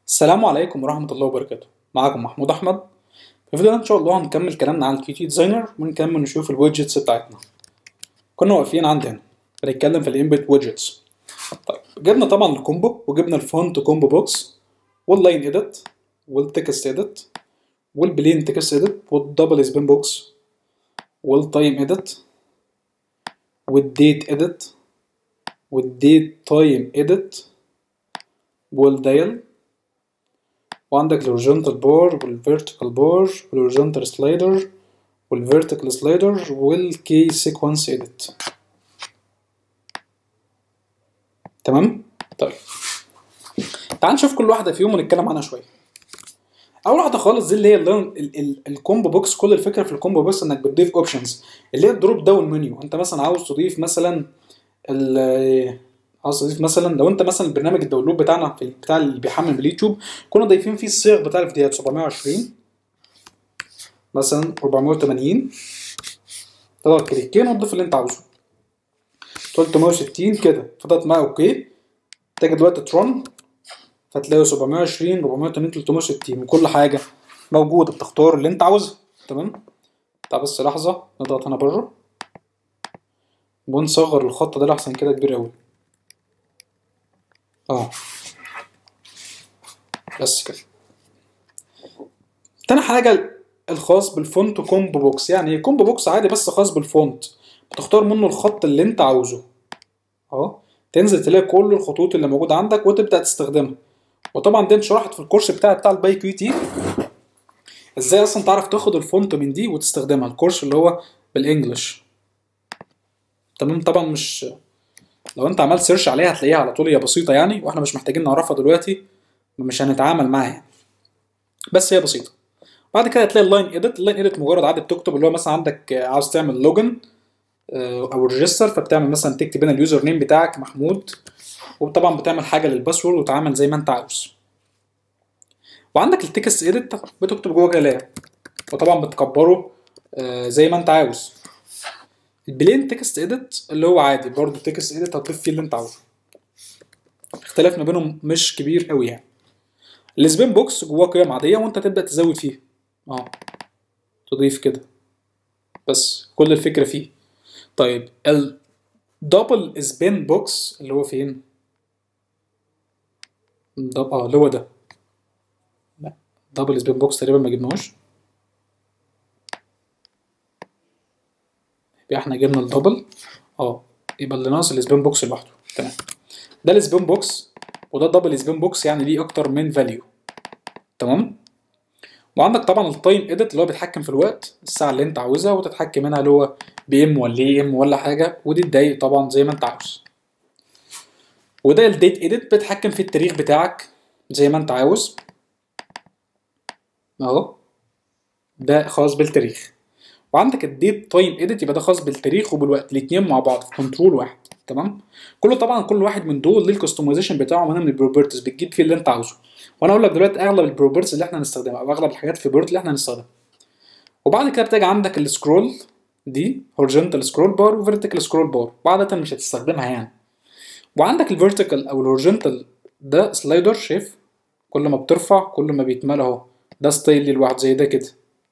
السلام عليكم ورحمة الله وبركاته معاكم محمود أحمد في الفيديو ده إن شاء الله هنكمل كلامنا عن الكيو تي ديزاينر ونكمل نشوف الويدجتس بتاعتنا كنا واقفين عند هنا بنتكلم في الانبوت ويدجتس طيب جبنا طبعا الكومبو وجبنا الفونت كومبو بوكس واللاين اديت والتكست اديت والبلين تكست اديت والدبل سبين بوكس والتايم اديت والديت اديت والديت تايم اديت والدايل وعندك الهوريزونتال بار والفيرتيكال بار والهوريزونتال سلايدر والفيرتيكال سلايدر والكي سيكونس اديت تمام طيب تعال نشوف كل واحده فيهم ونتكلم عنها شويه اول واحده خالص دي اللي هي الكومبو بوكس كل الفكره في الكومبو بوكس انك بتضيف اوبشنز اللي هي الدروب داون منيو انت مثلا عاوز تضيف مثلا عاوز تضيف مثلا لو انت مثلا البرنامج الداونلود بتاعنا في بتاع اللي بيحمل من اليوتيوب كنا ضايفين فيه الصيغ بتاع الفيديوهات 720 مثلا 480 تضغط كليكين وتضيف اللي انت عاوزه 360 كده فضغط معايا اوكي تيجي دلوقتي ترن فتلاقي 720 480 360 وكل حاجه موجوده بتختار اللي انت عاوزها تمام تعال بس لحظه نضغط هنا بره ونصغر الخط ده لحسن كده كبير قوي اه بس كده تاني حاجة الخاص بالفونت كومبو بوكس يعني كومبو بوكس عادي بس خاص بالفونت بتختار منه الخط اللي انت عاوزه اهو تنزل تلاقي كل الخطوط اللي موجودة عندك وتبدأ تستخدمها وطبعا دي شرحت في الكورس بتاعي بتاع الباي كيو تي ازاي اصلا تعرف تاخد الفونت من دي وتستخدمها الكورس اللي هو بالانجلش تمام طبعا مش لو انت عملت سيرش عليها هتلاقيها على طول هي بسيطه يعني واحنا مش محتاجين نعرفها دلوقتي مش هنتعامل معاها يعني بس هي بسيطه بعد كده هتلاقي اللاين اديت اللاين اديت مجرد عادي بتكتب اللي هو مثلا عندك عاوز تعمل لوجن او ريجستر فبتعمل مثلا تكتب هنا اليوزر نيم بتاعك محمود وطبعا بتعمل حاجه للباسورد وتعامل زي ما انت عاوز وعندك التكست اديت بتكتب جوه كلام وطبعا بتكبره زي ما انت عاوز البلين تكست اديت اللي هو عادي برضه تكست اديت هتضيف فيه اللي انت عاوزه اختلاف ما بينهم مش كبير قوي يعني السبين بوكس جواه قيم عاديه وانت تبدا تزود فيه اه تضيف كده بس كل الفكره فيه طيب الدبل سبين بوكس اللي هو فين دب... اه اللي هو ده لا دبل سبين بوكس تقريبا ما جبناهوش يبقى احنا جبنا الدبل اه يبقى اللي ناقص السبين بوكس لوحده تمام ده السبين بوكس وده الدبل سبين بوكس يعني ليه اكتر من فاليو تمام وعندك طبعا التايم اديت اللي هو بيتحكم في الوقت الساعه اللي انت عاوزها وتتحكم منها اللي هو بي ام ولا اي ام ولا حاجه ودي الدقايق طبعا زي ما انت عاوز وده الديت اديت بيتحكم في التاريخ بتاعك زي ما انت عاوز اهو ده خاص بالتاريخ وعندك الديت تايم اديت يبقى ده خاص بالتاريخ وبالوقت الاثنين مع بعض في كنترول واحد تمام كله طبعا كل واحد من دول ليه الكستمايزيشن بتاعه هنا من البروبرتيز بتجيب فيه اللي انت عاوزه وانا اقول لك دلوقتي اغلب البروبرتيز اللي احنا هنستخدمها او اغلب الحاجات في بورت اللي احنا هنستخدمها وبعد كده بتيجي عندك السكرول دي هوريزونتال سكرول بار وفيرتيكال سكرول بار وعادة مش هتستخدمها يعني وعندك الفيرتيكال او الهوريزونتال ده سلايدر شايف كل ما بترفع كل ما بيتملى اهو ده ستايل ليه لوحده زي ده كده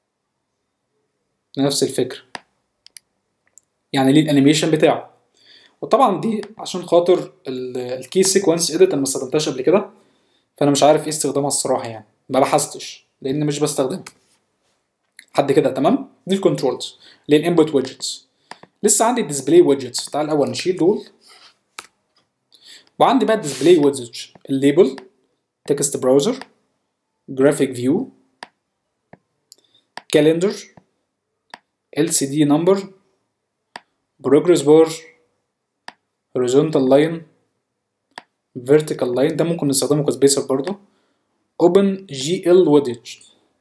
نفس الفكرة يعني ليه الانيميشن بتاعه وطبعا دي عشان خاطر الكي سيكونس اديت انا ما استخدمتهاش قبل كده فانا مش عارف ايه استخدامها الصراحه يعني ما بحثتش لان مش بستخدمها حد كده تمام دي الكنترولز اللي الانبوت ويدجتس لسه عندي الديسبلاي ويدجتس تعال الاول نشيل دول وعندي بقى الديسبلاي ويدجتس الليبل تكست براوزر جرافيك فيو كالندر LCD number progress bar horizontal line vertical line ده ممكن نستخدمه كسبيسر برضه open GL widget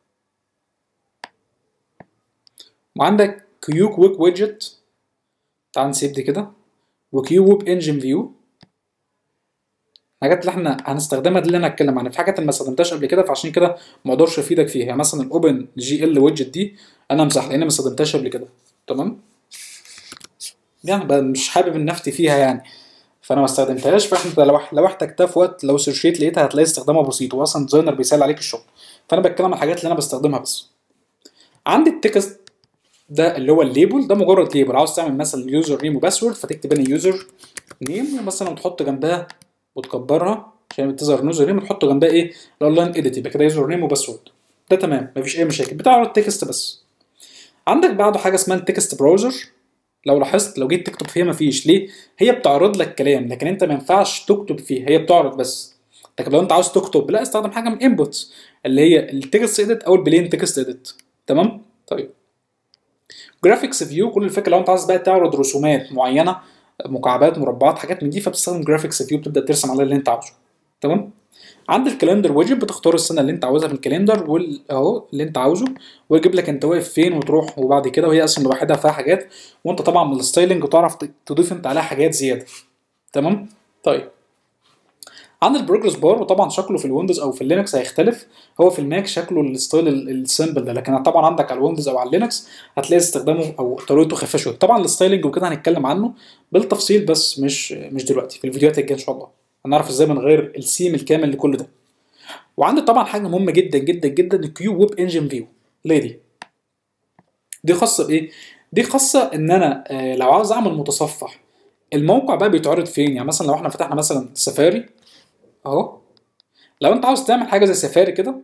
وعندك كيو كويك ويدجت تعال نسيب دي كده وكيو ويب انجن فيو الحاجات اللي احنا هنستخدمها دي اللي انا هتكلم عنها في حاجات انا ما استخدمتهاش قبل كده فعشان كده ما اقدرش افيدك فيها يعني مثلا الاوبن جي ال ويدجت دي انا امسح لان ما استخدمتهاش قبل كده تمام يعني مش حابب ان افتي فيها يعني فانا ما استخدمتهاش فاحنا لو لو احتجتها في وقت لو سيرشيت لقيتها هتلاقي استخدامها بسيط واصلا ديزاينر بيسهل عليك الشغل فانا بتكلم عن الحاجات اللي انا بستخدمها بس عندي التكست ده اللي هو الليبل ده مجرد ليبل عاوز تعمل مثلا يوزر نيم وباسورد فتكتب هنا يوزر نيم ومثلا وتحط جنبها وتكبرها عشان تظهر يوزر نيم وتحط جنبها ايه الاونلاين اديت يبقى كده يوزر نيم وباسورد ده تمام مفيش اي مشاكل بتعرض تكست بس عندك بعده حاجه اسمها التكست براوزر لو لاحظت لو جيت تكتب فيها مفيش ليه هي بتعرض لك كلام لكن انت ما ينفعش تكتب فيها هي بتعرض بس لكن لو انت عاوز تكتب لا استخدم حاجه من انبوتس اللي هي التكست اديت او البلين تكست اديت تمام طيب جرافيكس فيو كل الفكره لو انت عايز بقى تعرض رسومات معينه مكعبات مربعات حاجات من دي فبتستخدم جرافيكس فيو بتبدا ترسم على اللي انت عاوزه تمام عند الكالندر ويدجت بتختار السنه اللي انت عاوزها في الكالندر وال اهو اللي انت عاوزه ويجيب لك انت واقف فين وتروح وبعد كده وهي اصلا لوحدها فيها حاجات وانت طبعا من الستايلنج وتعرف تضيف انت عليها حاجات زياده تمام طيب عند البروجرس بار وطبعا شكله في الويندوز او في اللينكس هيختلف هو في الماك شكله الستايل السيمبل ده لكن طبعا عندك على الويندوز او على اللينكس هتلاقي استخدامه او طريقته خفيفه شويه طبعا الستايلنج وكده هنتكلم عنه بالتفصيل بس مش مش دلوقتي في الفيديوهات الجايه ان شاء الله هنعرف ازاي بنغير السيم الكامل لكل ده وعندي طبعا حاجه مهمه جدا جدا جدا الكيو ويب انجن فيو ليه دي دي خاصه بايه دي خاصه ان انا آه لو عاوز اعمل متصفح الموقع بقى بيتعرض فين يعني مثلا لو احنا فتحنا مثلا سفاري اهو لو انت عاوز تعمل حاجه زي سفاري كده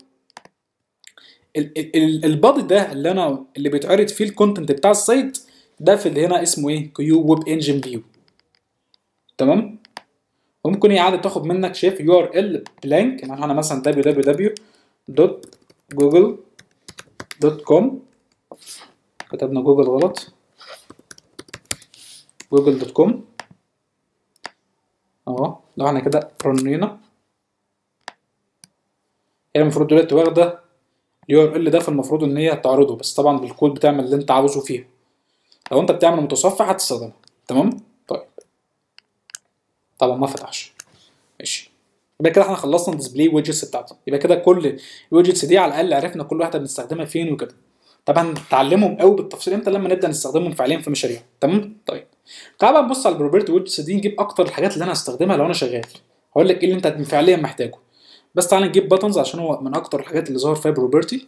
البادي ده اللي انا اللي بيتعرض فيه الكونتنت بتاع السايت ده في اللي هنا اسمه ايه كيو ويب انجن فيو تمام وممكن هي عادة تاخد منك شايف يو ار ال بلانك يعني احنا مثلا www.google.com كتبنا جوجل غلط google.com اهو لو احنا كده رنينا هي المفروض دلوقتي واخدة اليو ار ال ده فالمفروض ان هي تعرضه بس طبعا بالكود بتعمل اللي انت عاوزه فيها لو انت بتعمل متصفح هتستخدمها تمام طيب طبعا ما فتحش ماشي يبقى كده احنا خلصنا الديسبلاي ويدجتس بتاعتي يبقى كده كل الويدجتس دي على الاقل عرفنا كل واحده بنستخدمها فين وكده طبعا نتعلمهم قوي بالتفصيل امتى لما نبدا نستخدمهم فعليا في مشاريع تمام طيب تعال بقى نبص على البروبرتي ويدجتس دي نجيب اكتر الحاجات اللي انا هستخدمها لو انا شغال هقول لك ايه اللي انت فعليا محتاجه بس تعال نجيب باتنز عشان هو من اكتر الحاجات اللي ظهر فيها بروبرتي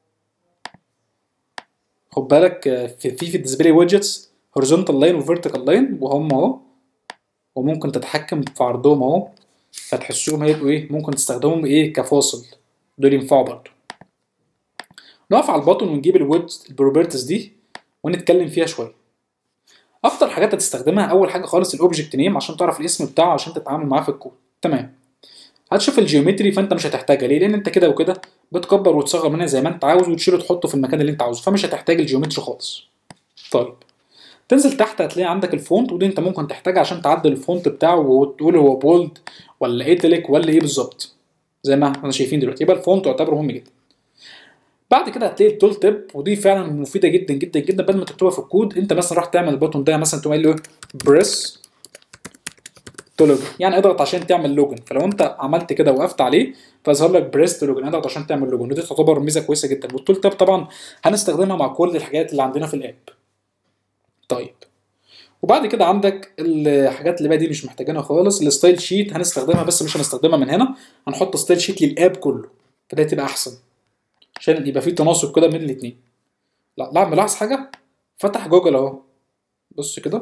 خد بالك في في في الديسبلاي ويدجتس هوريزونتال لاين وفيرتيكال لاين وهم اهو وممكن تتحكم في عرضهم اهو فتحسهم هيبقوا ايه ممكن تستخدمهم ايه كفاصل دول ينفعوا برضه نقف على البطن ونجيب الويب البروبرتيز دي ونتكلم فيها شويه اكتر حاجات هتستخدمها اول حاجه خالص الاوبجكت نيم عشان تعرف الاسم بتاعه عشان تتعامل معاه في الكود تمام هتشوف الجيومتري فانت مش هتحتاجها ليه لان انت كده وكده بتكبر وتصغر منها زي ما انت عاوز وتشيله وتحطه في المكان اللي انت عاوزه فمش هتحتاج الجيومتري خالص طيب تنزل تحت هتلاقي عندك الفونت ودي انت ممكن تحتاجها عشان تعدل الفونت بتاعه وتقول هو بولد ولا ايتليك ولا ايه بالظبط زي ما احنا شايفين دلوقتي يبقى الفونت يعتبر مهم جدا بعد كده هتلاقي التول تيب ودي فعلا مفيده جدا جدا جدا بدل ما تكتبها في الكود انت مثلا راح تعمل البوتون ده مثلا تقوم قايل له بريس تو لوجن يعني اضغط عشان تعمل لوجن فلو انت عملت كده وقفت عليه فيظهر لك بريس تو لوجن اضغط عشان تعمل لوجن ودي تعتبر ميزه كويسه جدا والتول تيب طبعا هنستخدمها مع كل الحاجات اللي عندنا في الاب طيب وبعد كده عندك الحاجات اللي بقى دي مش محتاجينها خالص الستايل شيت هنستخدمها بس مش هنستخدمها من هنا هنحط ستايل شيت للاب كله فده تبقى احسن عشان يبقى في تناسق كده بين الاثنين لا لا ملاحظ حاجه فتح جوجل اهو بص كده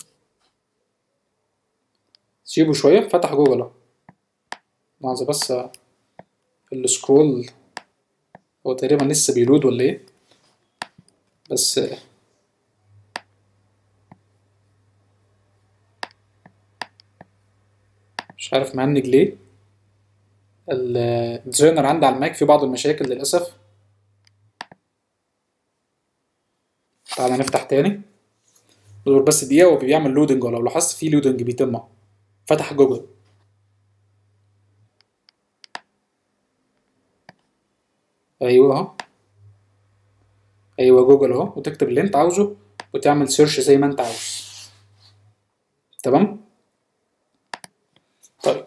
سيبه شويه فتح جوجل اهو لحظه بس السكرول هو تقريبا لسه بيلود ولا ايه بس مش عارف مهنج ليه الديزاينر عندي على الماك في بعض المشاكل للأسف تعالى نفتح تاني اصبر بس دقيقة هو بيعمل لودنج ولو لاحظت في لودنج بيتم اهو فتح جوجل ايوه اهو ايوه جوجل اهو وتكتب اللي انت عاوزه وتعمل سيرش زي ما انت عاوز تمام طيب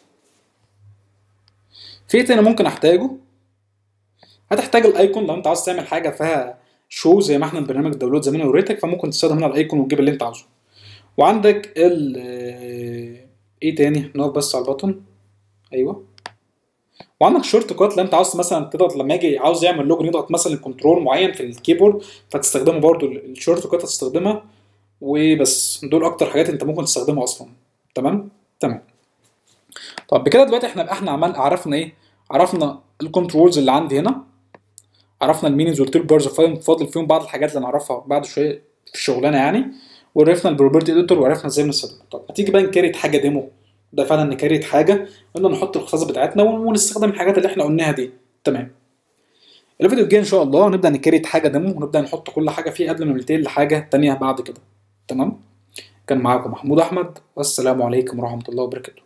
في ايه تاني ممكن احتاجه هتحتاج الايكون لو انت عاوز تعمل حاجه فيها شو زي ما احنا البرنامج داونلود زي ما انا وريتك فممكن تستخدم هنا الايكون وتجيب اللي انت عاوزه وعندك ال آه، ايه تاني نقف بس على البطن ايوه وعندك شورت كات لو انت عاوز مثلا تضغط لما يجي عاوز يعمل لوجن يضغط مثلا كنترول معين في الكيبورد فتستخدمه برضو الشورت كات هتستخدمها وبس دول اكتر حاجات انت ممكن تستخدمها اصلا تمام تمام طب بكده دلوقتي احنا احنا عمل عرفنا ايه عرفنا الكنترولز اللي عندي هنا عرفنا المينيز والتيل بارز فاضل فيهم بعض الحاجات اللي نعرفها بعد شويه في الشغلانه يعني وعرفنا البروبرتي اديتور وعرفنا ازاي بنستخدمه طب ما تيجي بقى نكريت حاجه ديمو ده فعلا نكريت حاجه قلنا نحط الخصائص بتاعتنا ونستخدم الحاجات اللي احنا قلناها دي تمام الفيديو الجاي ان شاء الله نبدا نكريت حاجه ديمو ونبدا نحط كل حاجه فيه قبل ما ننتقل لحاجه تانية بعد كده تمام كان معاكم محمود احمد والسلام عليكم ورحمه الله وبركاته